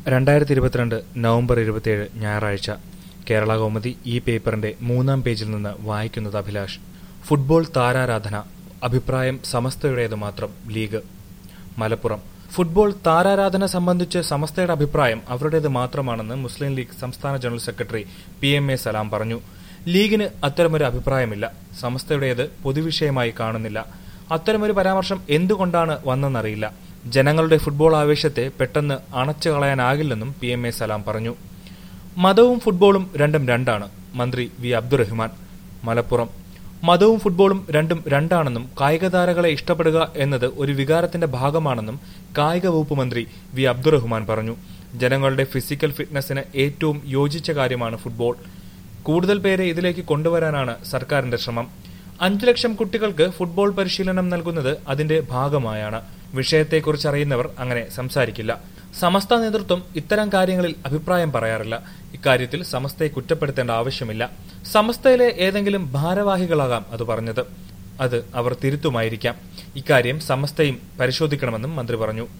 രണ്ടായിരത്തി ഇരുപത്തിരണ്ട് നവംബർ ഇരുപത്തിയേഴ് ഞായറാഴ്ച കേരള കൗമുദി ഈ പേപ്പറിന്റെ മൂന്നാം പേജിൽ നിന്ന് വായിക്കുന്നത് അഭിലാഷ് ഫുട്ബോൾ താരാരാധന അഭിപ്രായം സമസ്തയുടേത് മാത്രം ലീഗ് മലപ്പുറം ഫുട്ബോൾ താരാരാധന സംബന്ധിച്ച് സമസ്തയുടെ അഭിപ്രായം അവരുടേത് മാത്രമാണെന്ന് മുസ്ലിം ലീഗ് സംസ്ഥാന general secretary P M A Salam പറഞ്ഞു ലീഗിന് അത്തരമൊരു അഭിപ്രായമില്ല സമസ്തയുടേത് പൊതുവിഷയമായി കാണുന്നില്ല അത്തരമൊരു പരാമർശം എന്തുകൊണ്ടാണ് വന്നെന്നറിയില്ല ജനങ്ങളുടെ ഫുട്ബോൾ ആവേശത്തെ പെട്ടെന്ന് അണച്ചു കളയാനാകില്ലെന്നും പി എം എ സലാം പറഞ്ഞു മതവും ഫുട്ബോളും രണ്ടും രണ്ടാണ് മന്ത്രി വി അബ്ദുറഹ്മാൻ മലപ്പുറം മതവും ഫുട്ബോളും രണ്ടും രണ്ടാണെന്നും കായിക താരങ്ങളെ ഇഷ്ടപ്പെടുക എന്നത് ഒരു വികാരത്തിന്റെ ഭാഗമാണെന്നും കായിക വകുപ്പ് മന്ത്രി വി അബ്ദുറഹ്മാൻ പറഞ്ഞു ജനങ്ങളുടെ ഫിസിക്കൽ ഫിറ്റ്നസിന് ഏറ്റവും യോജിച്ച കാര്യമാണ് ഫുട്ബോൾ കൂടുതൽ പേരെ ഇതിലേക്ക് കൊണ്ടുവരാനാണ് സർക്കാരിന്റെ ശ്രമം അഞ്ചു ലക്ഷം കുട്ടികൾക്ക് ഫുട്ബോൾ പരിശീലനം നൽകുന്നത് അതിന്റെ ഭാഗമായാണ് വിഷയത്തെക്കുറിച്ച് അറിയുന്നവർ അങ്ങനെ സംസാരിക്കില്ല സമസ്ത നേതൃത്വം ഇത്തരം കാര്യങ്ങളിൽ അഭിപ്രായം പറയാറില്ല ഇക്കാര്യത്തിൽ സമസ്തയെ കുറ്റപ്പെടുത്തേണ്ട ആവശ്യമില്ല സമസ്തയിലെ ഏതെങ്കിലും ഭാരവാഹികളാകാം അത് പറഞ്ഞത് അത് അവർ തിരുത്തുമായിരിക്കാം ഇക്കാര്യം സമസ്തയും പരിശോധിക്കണമെന്നും മന്ത്രി പറഞ്ഞു